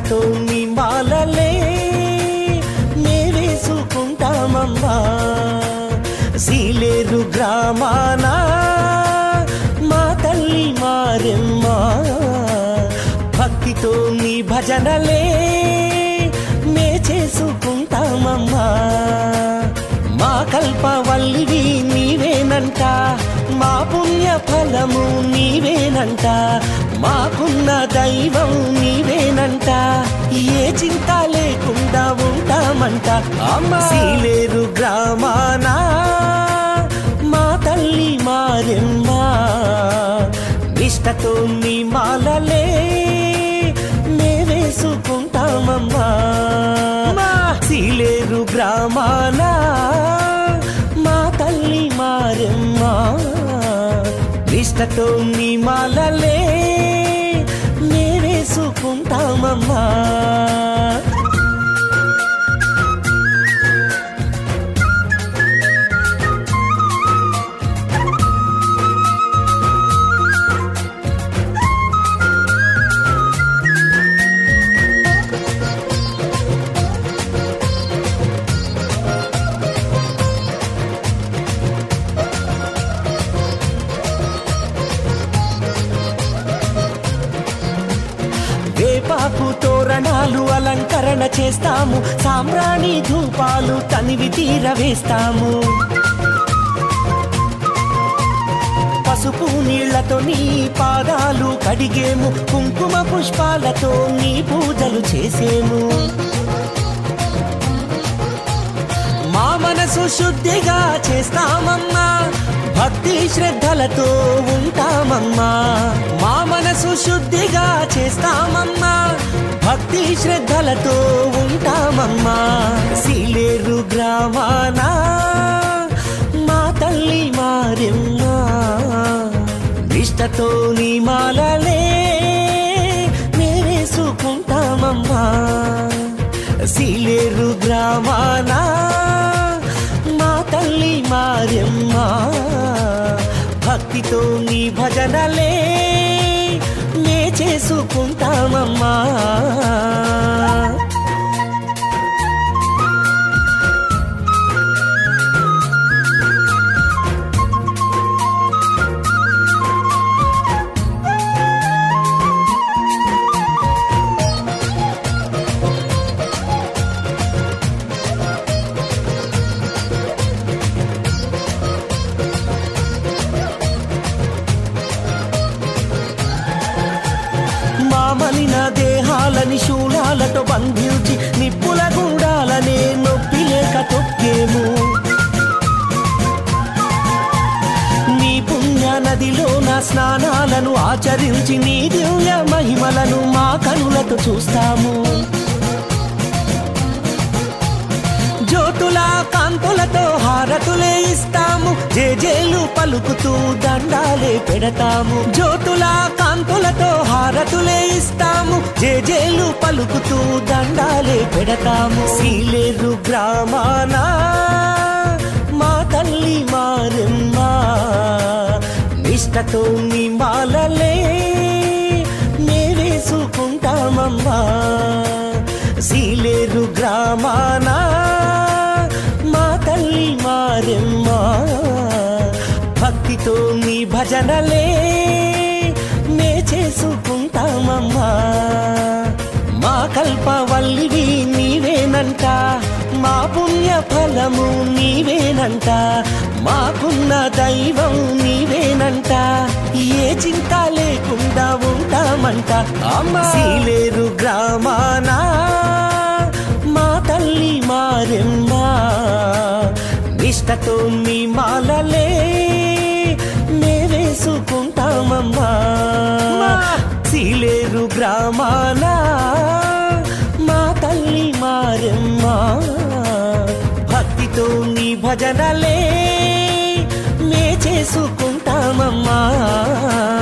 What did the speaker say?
నిష్టతో నీ మాలలే నే వేసుకుంటామమ్మా సీలేరు గ్రామాన మా తల్లి మారెమ్మ భక్తితో నీ భజనలే నే చేసుకుంటామమ్మా మా కల్పవల్లివి నీవేనంట మా పుణ్య ఫలము నీవేనంట మాకున్న దైవం నీవేనంట ఏ చింత లేకుండా ఉంటామంట అమ్మ సీలేరు గ్రామాన మా తల్లి మారెమ్మ నిష్టతో నీ మాలలే నే వేసుకుంటామమ్మా మా సీలేరు గ్రామాన మా తల్లి మారెమ్మ నిష్టతో నీ మాలలే నే వేసుకుంటామమ్మా వేపాకు తోరణాలు అలంకరణ చేస్తాము సామ్రాణి ధూపాలు తనివి తీర వేస్తాము పసుపు నీళ్లతో నీ పాదాలు కడిగేము కుంకుమ పుష్పాలతో నీ పూజలు చేసేము మా మనసు శుద్ధిగా చేస్తామమ్మా భక్తి శ్రద్ధలతో ఉంటామమ్మా మా మనసు శుద్ధిగా చేస్తామమ్మా భక్తి శ్రద్ధలతో ఉంటామమ్మా సీలేరు గ్రామాన మా తల్లి మారెమ్మ నిష్టతో నీ మాలలే నేరేసుకుంటామమ్మా సీలేరు గ్రామాన మా తల్లి మారెమ్మ భక్తితో నీ భజనలే నే చేసుకుంటామమ్మా మామలిన దేహాలని శూలాలతో బంధించి నిప్పుల గుండాలనే నొప్పి లేక తొక్కేము నీ పుణ్య నదిలో నా స్నానాలను ఆచరించి నీ దివ్య మహిమలను మా కనులతో చూస్తాము జ్యోతుల కాంతులతో హారతులే ఇస్తాము జేజేలు పలుకుతూ దండాలే పెడతాము జ్యోతుల కాంతులతో హారతులే ఇస్తాము జేజేలు పలుకుతూ దండాలే పెడతాము సీలేరు గ్రామాన మా తల్లి మారెమ్మ నిష్టతో నీ మాలలే నే వేసుకుంటామమ్మా సీలేరు గ్రామాన మా తల్లి మారెమ్మ భక్తితో నీ భజనలే నే చేసుకుంటామమ్మా మా కల్పవల్లివి నీవేనంట మా పుణ్య ఫలము నీవేనంట మాకున్న దైవం నీవేనంట ఏ చింత లేకుండా ఉంటామంట అమ్మ సీలేరు గ్రామాన మా తల్లి మారెమ్మ నిష్టతో నీ మాలలే నే వేసుకుంటామమ్మా సీలేరు గ్రామాన మా తల్లి మారెమ్మ భక్తితో నీ భజనలే నే చేసుకుంటామమ్మా